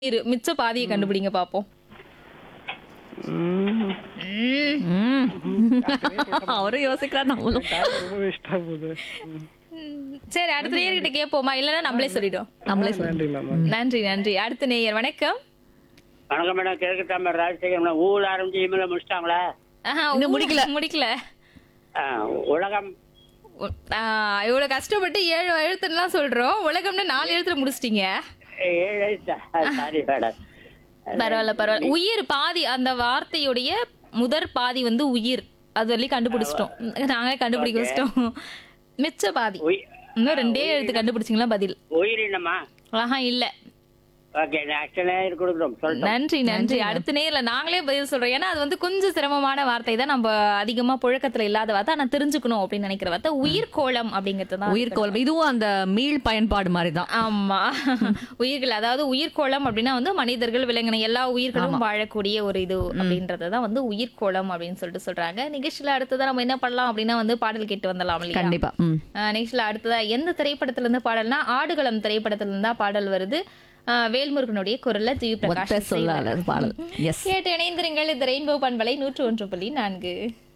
இரு மிச்ச பாதியை கண்டுபிடிங்க பாப்போம் ம், ம். ம். அவரும் யோசிக்கிறார் நம்மளும் ரொம்ப வேஸ்டா போகுது ம். சரி அடுத்த நேயர்கிட்ட கேட்போமா இல்லைன்னா நம்மளே சொல்லிடும் நம்மளே சொல்லுங்க நன்றி மேம் நன்றி நன்றி அடுத்த நேயர் வணக்கம் வணக்கம் மேடம் கிழக்கு தாமரை ராஜசேகர் மேடம் ஊழல் ஆரம்பிச்சு இமெயில முடிச்சிட்டாங்களா ஆஹா, இன்னும் ஊ- முடிக்கல. முடிக்கல ஆ, உலகம் உ- ஆ, இவ்வளவு கஷ்டப்பட்டு ஏழு எழுத்துலாம் சொல்றோம் உலகம்னு நாலு எழுத்துல முடிச்சிட்டீங்க ஏழு சாரி மேடம் பரவாயில்ல பரவாயில்ல உயிர் பாதி அந்த வார்த்தையுடைய முதற் பாதி வந்து உயிர் அது வரையும் கண்டுபிடிச்சிட்டோம் நாங்களே கண்டுபிடிக்க வச்சிட்டோம் மிச்ச பாதி உயி- இன்னும் ரெண்டே எழுத்து கண்டுபிடிச்சிங்களா பதில் உயிரினமா ஆஹா இல்ல ஓகே நெக்ஸ்ட் நேரம் கொடுக்குறோம் சொல்லிட்டோம் நன்றி நன்றி அடுத்த நேர்ல நாங்களே பதில் சொல்றோம் ஏன்னா அது வந்து கொஞ்சம் சிரமமான வார்த்தை தான் நம்ம அதிகமா புழக்கத்துல இல்லாத வார்த்தை ஆனா தெரிஞ்சுக்கணும் அப்படின்னு நினைக்கிற வார்த்தை உயிர்கோளம் அப்படிங்கிறது தான் உயிர்கோள் இதுவும் அந்த மீள் பயன்பாடு மாதிரி தான் ஆமா உயிர்கள் அதாவது உயிர்கோளம் அப்படின்னா வந்து மனிதர்கள் விலங்கின எல்லா உயிர்களும் வாழக்கூடிய ஒரு இது அப்படின்றத தான் வந்து உயிர்கோளம் அப்படின்னு சொல்லிட்டு சொல்றாங்க நிகழ்ச்சியில அடுத்ததா நம்ம என்ன பண்ணலாம் அப்படின்னா வந்து பாடல் கேட்டு வந்துடலாம் இல்லையா கண்டிப்பா ம் ஆஹ் நிகழ்ச்சியில அடுத்ததா எந்த திரைப்படத்துல இருந்து பாடல்னா ஆடுகளம் திரைப்படத்துல இருந்தா பாடல் வருது ஆஹ் வேல்முருகனுடைய குரல்ல ஜிவி ஒத்த பிரகாஷ் சொல்லால பாடல் எஸ் கேட்டு இணைந்திருங்கள் இது ரெயின்போ பண்பலை நூற்று ஒன்று புள்ளி நான்கு